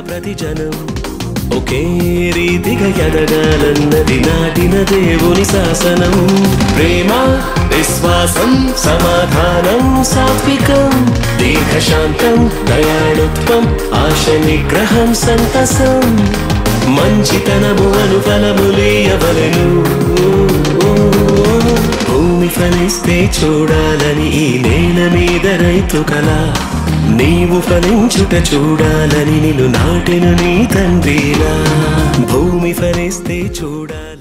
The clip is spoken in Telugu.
ప్రతి జనం ఒకే రీతిగా ఎదగాలన్నది నాటిన దేవుని శాసనం ప్రేమ విశ్వాసం సమాధానం సాత్వికం దీర్ఘశాంతం దయాళుత్వం ఆశ నిగ్రహం సంతసం మంచితనము అను ఫలములేయవలను భూమి ఫలిస్తే చూడాలని ఈ నేల మీద రైతు కల నీవు ఫలించుట చూడాలని నిన్ను నాటిన నీ తండ్రిలా భూమి ఫలిస్తే చూడాలి